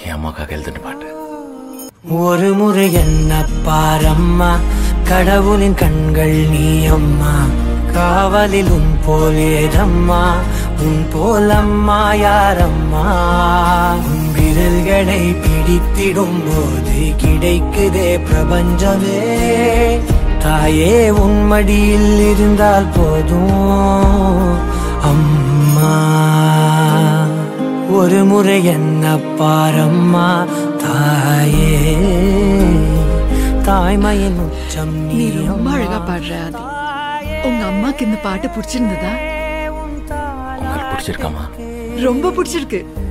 என் அம்மாக்காக எழுதுன பாட்டு ஒரு முறை என்ன பாரம்மா கடவுளின் கண்கள் நீ அம்மா காவலில் உன் போலேதம்மா உன் போலம்மா யாரம்மா உன் விரல்களை பிடித்திடும் போது கிடைக்குதே பிரபஞ்சமே தாயே உன் மடியில் இருந்தால் போதும் அம்மா ஒரு முறை என்ன பாரம்மா தாயே தாய்மையின் உச்சம் நீ ரொம்ப அழகா பாடுற ஆதி உங்க அம்மாக்கு இந்த பாட்டு பிடிச்சிருந்ததா உங்களுக்கு பிடிச்சிருக்காமா ரொம்ப பிடிச்சிருக்கு